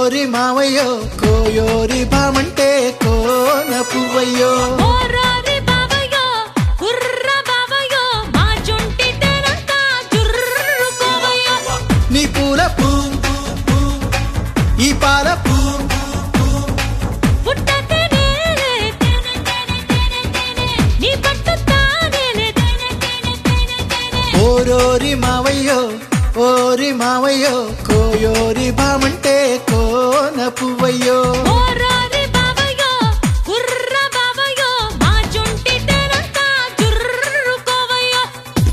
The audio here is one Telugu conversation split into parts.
ఓరోరి మావయ్యో కోయోరి బామంటే కోన పువ్వయ్యో ఓరారి బావయ్యో కుర్ర బావయ్యో మా జుంటి తెరంతా జుర్రుకోవయ్యో నీ పూల పూ ఈ పాల పూ పుట్టతేనే తేనె తేనె తేనె తేనె నీ పట్టు తానేనే తేనె తేనె తేనె తేనె ఓరోరి మావయ్యో ఓరి మావయ్యో కోయోరి బామంటే కోన పువ్వయ్యో ఓరారి బావయ్యో కుర్ర బావయ్యో మా జుంటి తెరంతా జుర్రుకోవయ్యో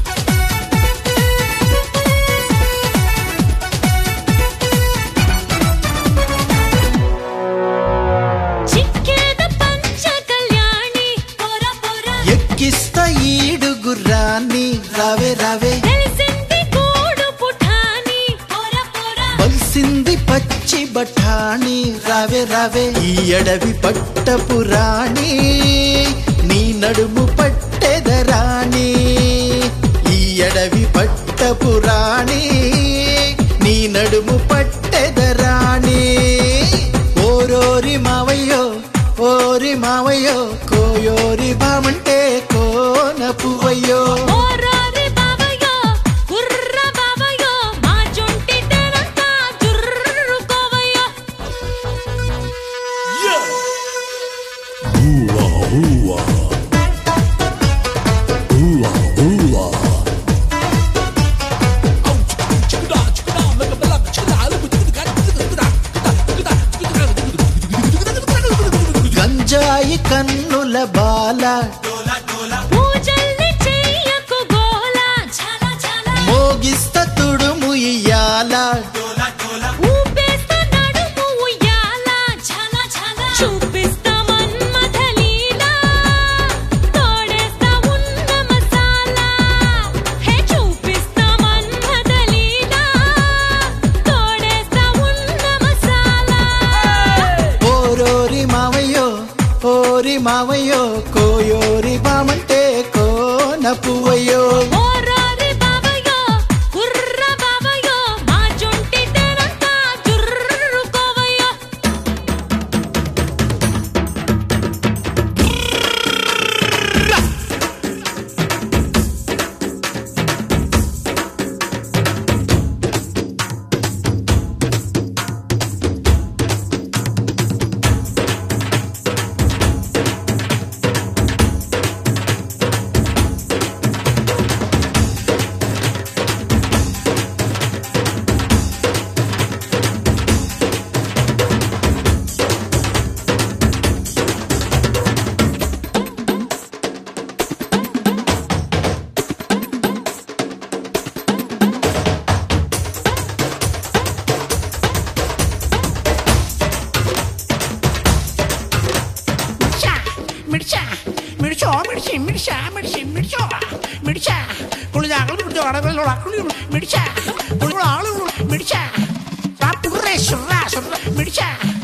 చిక్కేద పంచ కళ్యాణి పొర పొర ఎక్కిస్తా ఈడు గుర్రాన్ని రావే రావే తెలిసింది గూడు పుఠాని పొర పొర బలిసింది పచ్చి బఠాణి రావే రావే ఈ అడవి పట్టపు రాణి నీ నడుము పట్టెదరాణి ఈ అడవి పట్టపు రాణి నీ నడుము పట్టెదరాణి ఓరోరి మావయ్యో ఓరి మావయ్యో కోయోరి బామంటే కోన పువ్వయ్యో ఓరారి బావయ్యో కుర్ర బావయ్యో మా జుంటి తెరంతా జుర్రుకోవయ్యో గంజాయి కన్నుల బాల పూజల్ని చెయ్యకు గోల ఝల ఝల మోగిస్త తుడుము ఇయ్యాల ఊపేస్తా నడుము ఉయ్యాల ఝల ఝల చూపిస్తా మన్మథ లీలా తోడేస్తా ఉన్న మసాలా హే చూపిస్తా మన్మథ లీలా తోడేస్తా ఉన్న మసాలా ఓరోరి మావయ్యో ఓరి మావయ్యో కోయోరి బామంటే కోన పువ్వయ్యో ఓరారి బావయ్యో కుర్ర బావయ్యో మా జుంటి తెరంతా జుర్రుకోవయ్యో മിടിച്ച മിടിച്ച മിടിച്ചോ മിടിച്ച് മിടിച്ച മിടിച്ച് മിടിച്ചോ മിടിച്ച പുള്ളി ഞങ്ങൾ പിടിച്ചോ അടകളോ അക്കുളി മിടിച്ച പുള്ളി ആള് മിടിച്ച മിടിച്ച